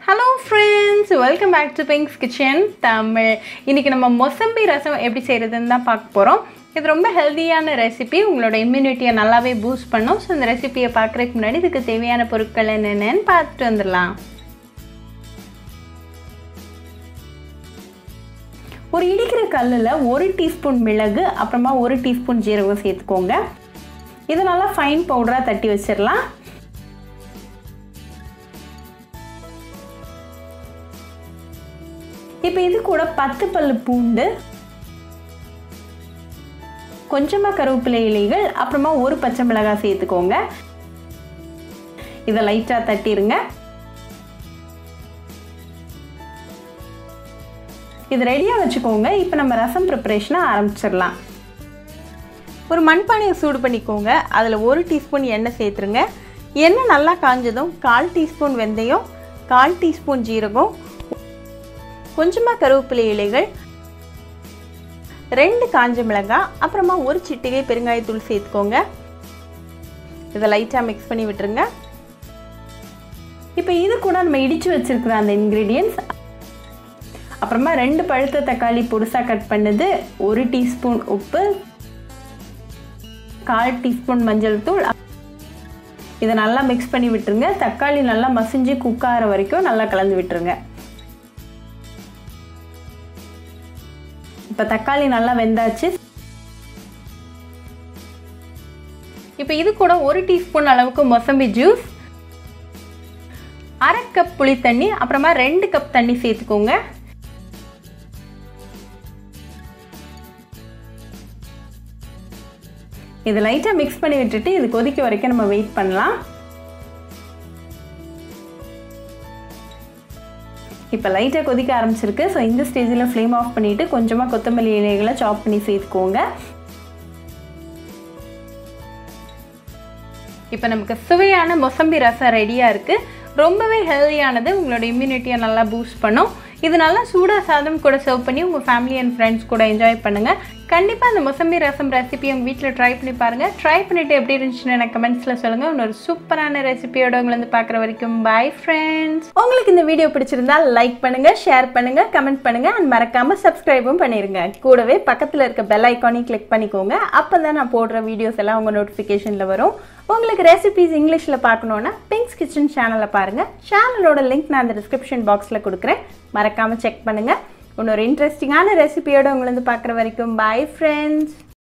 hello friends welcome back to Pinks kitchen Tamil இன்றைக்கி நம்ம மொசம்பி ரசம் எப்படி செய்கிறதுன்னு தான் பார்க்க போகிறோம் இது ரொம்ப ஹெல்த்தியான ரெசிபி உங்களோட இம்யூனிட்டியை நல்லாவே பூஸ்ட் பண்ணும் ஸோ இந்த ரெசிபியை பார்க்குறதுக்கு முன்னாடி இதுக்கு தேவையான பொருட்கள் என்னென்னு பார்த்துட்டு வந்துடலாம் ஒரு இடிக்கிற கல்லில் ஒரு டீஸ்பூன் மிளகு அப்புறமா ஒரு டீஸ்பூன் ஜீரகம் சேர்த்துக்கோங்க இது நல்லா ஃபைன் பவுடராக தட்டி வச்சிடலாம் இப்போ இது கூட பத்து பல்லு பூண்டு கொஞ்சமாக கருவேப்பிலை இலைகள் அப்புறமா ஒரு பச்சை மிளகாய் சேர்த்துக்கோங்க இதை லைட்டாக தட்டிடுங்க இது ரெடியாக வச்சுக்கோங்க இப்போ நம்ம ரசம் ப்ரிப்பரேஷனை ஆரம்பிச்சிடலாம் ஒரு மண்பானையை சூடு பண்ணிக்கோங்க அதில் ஒரு டீஸ்பூன் எண்ணெய் சேர்த்துருங்க எண்ணெய் நல்லா காஞ்சதும் கால் டீஸ்பூன் வெந்தயம் கால் டீஸ்பூன் ஜீரகம் கொஞ்சமாக கருவேப்பிலை இலைகள் ரெண்டு காஞ்ச மிளகாய் அப்புறமா ஒரு சிட்டிகை பெருங்காயத்தூள் சேர்த்துக்கோங்க இதை லைட்டாக மிக்ஸ் பண்ணி விட்டுருங்க இப்போ இது கூட நம்ம இடித்து வச்சுருக்கிற அந்த இன்க்ரீடியன்ஸ் அப்புறமா ரெண்டு பழுத்த தக்காளி பொடுசாக கட் பண்ணது ஒரு டீஸ்பூன் உப்பு கால் டீஸ்பூன் மஞ்சள் தூள் இதை நல்லா மிக்ஸ் பண்ணி விட்டுருங்க தக்காளி நல்லா மசிஞ்சு குக் ஆகிற வரைக்கும் நல்லா கலந்து விட்டுருங்க இப்போ தக்காளி நல்லா வெந்தாச்சு இப்போ இது கூட ஒரு டீஸ்பூன் அளவுக்கு மொசம்பி ஜூஸ் அரை கப் புளி தண்ணி அப்புறமா ரெண்டு கப் தண்ணி சேர்த்துக்கோங்க இது லைட்டாக மிக்ஸ் பண்ணி விட்டுட்டு இது கொதிக்க வரைக்கும் நம்ம வெயிட் பண்ணலாம் இப்போ லைட்டாக கொதிக்க ஆரம்பிச்சிருக்கு ஸோ இந்த ஸ்டேஜில் ஃப்ளேம் ஆஃப் பண்ணிவிட்டு கொஞ்சமாக கொத்தமல்லி இலைகளை சாப் பண்ணி சேர்த்துக்கோங்க இப்போ நமக்கு சுவையான மொசம்பி ரசம் ரெடியாக இருக்குது ரொம்பவே ஹெல்தியானது உங்களோட இம்யூனிட்டியை நல்லா பூஸ்ட் பண்ணும் இது நல்லா சூடாக சாதம் கூட சர்வ் பண்ணி உங்கள் ஃபேமிலி அண்ட் ஃப்ரெண்ட்ஸ் கூட என்ஜாய் பண்ணுங்கள் கண்டிப்பாக அந்த மொசம்பி ரசம் ரெசிபி உங்கள் வீட்டில் ட்ரை பண்ணி பாருங்கள் ட்ரை பண்ணிவிட்டு எப்படி இருந்துச்சுன்னு எனக்கு கமெண்ட்ஸில் சொல்லுங்கள் இன்னொரு சூப்பரான ரெசிபியோட உங்களை வந்து பார்க்குற வரைக்கும் பை ஃப்ரெண்ட்ஸ் உங்களுக்கு இந்த வீடியோ பிடிச்சிருந்தா லைக் பண்ணுங்கள் ஷேர் பண்ணுங்கள் கமெண்ட் பண்ணுங்கள் அண்ட் மறக்காமல் சப்ஸ்கிரைபும் பண்ணிடுங்க கூடவே பக்கத்தில் இருக்க பெல் ஐக்கானையும் கிளிக் பண்ணிக்கோங்க அப்போ தான் நான் போடுற வீடியோஸ் எல்லாம் உங்கள் நோட்டிஃபிகேஷனில் வரும் உங்களுக்கு ரெசிபிஸ் இங்கிலீஷில் பார்க்கணுன்னா பிங்க்ஸ் கிச்சன் சேனலை பாருங்கள் சேனலோட லிங்க் நான் அந்த டிஸ்கிரிப்ஷன் பாக்ஸில் கொடுக்குறேன் மறக்காமல் செக் பண்ணுங்கள் இன்னொரு இன்ட்ரெஸ்டிங்கான ரெசிபியோட உங்களை வந்து பார்க்குற வரைக்கும் பாய் ஃப்ரெண்ட்ஸ்